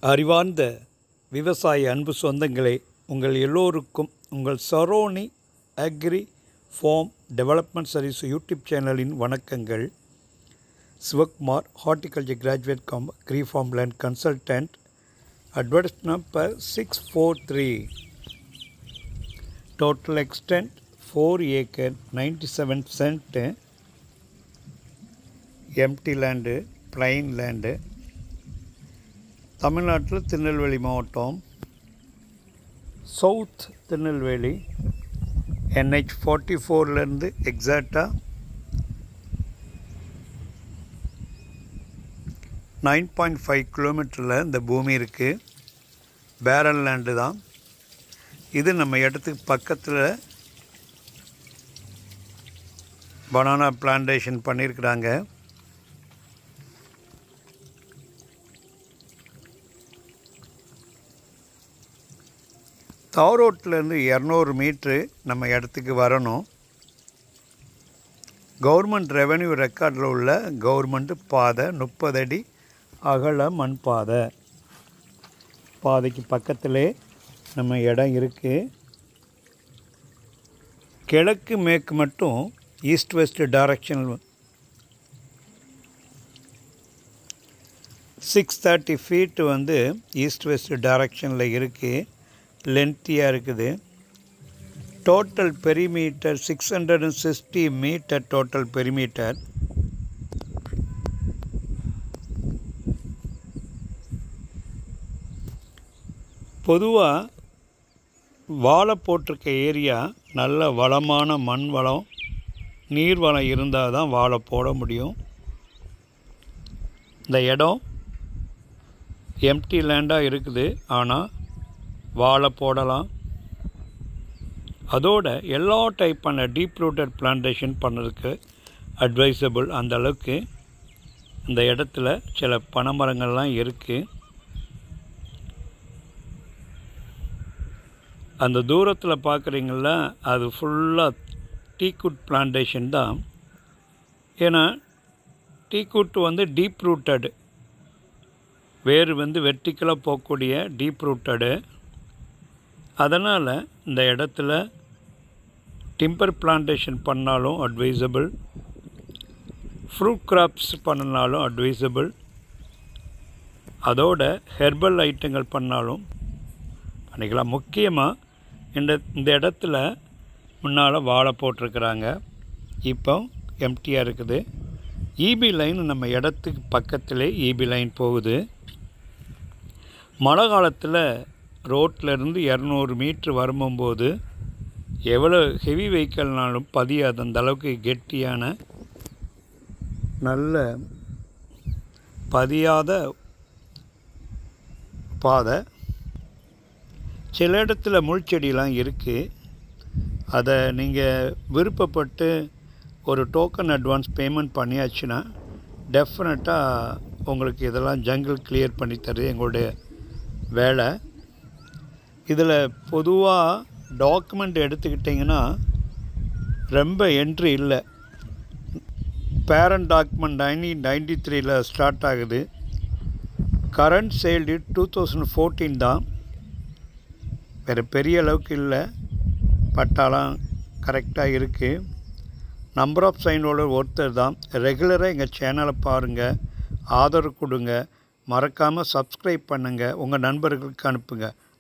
அறிவார்ந்த விவசாய அன்பு சொந்தங்களே உங்கள் எல்லோருக்கும் உங்கள் Saroni agri farm development service YouTube சேனலின் வணக்கங்கள் Sivakumar horticulture graduate cum agri farm land consultant advertise number six four three total extent four acre ninety seven cent empty land plain land தமிழ்நாட்டில் திருநெல்வேலி மாவட்டம் சவுத் திருநெல்வேலி என்ஹெச் ஃபார்ட்டி ஃபோர்லேருந்து எக்ஸாக்டாக nine point five கிலோமீட்டரில் இந்த பூமி இருக்குது பேரல் லேண்டு தான் இது நம்ம இடத்துக்கு பக்கத்தில் பனானா பிளான்டேஷன் பண்ணியிருக்கிறாங்க தார் ரோட்லேருந்து இரநூறு மீட்ரு நம்ம இடத்துக்கு வரணும் கவர்மெண்ட் ரெவென்யூ ரெக்கார்டில் உள்ள கவர்மெண்ட் பாதை முப்பது அடி அகல மண் பாதை பாதைக்கு பக்கத்திலே நம்ம இடம் இருக்குது கிழக்கு மேற்கு மட்டும் east west direction six thirty feet வந்து ஈஸ்ட் வெஸ்ட் டைரக்ஷனில் இருக்குது லென்த்தியாக இருக்குது total perimeter six hundred and sixty metre total perimeter பொதுவாக வாழை போட்டிருக்க ஏரியா நல்ல வளமான மண் வளம் நீர் வளம் இருந்தால் தான் வாழை போட முடியும் இந்த இடம் எம்டி லேண்டாக இருக்குது ஆனால் வாழை போடலாம் அதோட எல்லா டைப்பான டீப் ரூட்டட் பிளான்டேஷன் பண்ணுறதுக்கு அட்வைசபிள் அந்த அளவுக்கு இந்த இடத்துல சில பனைமரங்கள்லாம் இருக்குது அந்த தூரத்தில் பார்க்குறீங்கள அது ஃபுல்லாக டீக்குட் பிளான்டேஷன் தான் ஏன்னா டீக்குட் வந்து டீப் ரூட்டடு வேர் வந்து வெர்டிக்கலாக போகக்கூடிய டீப் ரூட்டடு அதனால் இந்த இடத்துல டிம்பர் பிளான்டேஷன் பண்ணாலும் அட்வைசபிள் ஃப்ரூட் கிராப்ஸ் பண்ணினாலும் அட்வைசபிள் அதோட ஹெர்பல் ஐட்டங்கள் பண்ணாலும் பண்ணிக்கலாம் முக்கியமாக இந்த இந்த இடத்துல முன்னால் வாழை போட்டிருக்கிறாங்க இப்போ எம்டியாக இருக்குது இபி லைன் நம்ம இடத்துக்கு பக்கத்திலே இபி லைன் போகுது மழை காலத்தில் ரோட்டிலேருந்து இரநூறு மீட்ரு வரும்போது எவ்வளோ ஹெவி வெஹிக்கல்னாலும் பதியாத அந்த அளவுக்கு கெட்டியான நல்ல பதியாத பாதை சில இடத்துல முள்செடியெலாம் இருக்குது அதை நீங்கள் விருப்பப்பட்டு ஒரு டோக்கன் அட்வான்ஸ் பேமெண்ட் பண்ணியாச்சுன்னா டெஃபினட்டாக உங்களுக்கு இதெல்லாம் ஜங்கிள் கிளியர் பண்ணி தருது எங்களுடைய வேலை இதில் பொதுவாக டாக்குமெண்ட் எடுத்துக்கிட்டிங்கன்னா ரொம்ப என்ட்ரி இல்லை பேரண்ட் டாக்குமெண்ட் நைன்டீன் நைன்டி த்ரீல ஸ்டார்ட் ஆகுது current sale date two thousand fourteen தான் வேறு பெரிய அளவுக்கு இல்லை பட்டாலாம் கரெக்டாக இருக்குது நம்பர் ஆஃப் சைன் ஹோல்டர் ஒருத்தர் தான் ரெகுலராக எங்கள் சேனலை பாருங்கள் ஆதரவு கொடுங்க மறக்காமல் சப்ஸ்கிரைப் பண்ணுங்கள் உங்கள் நண்பர்களுக்கு அனுப்புங்க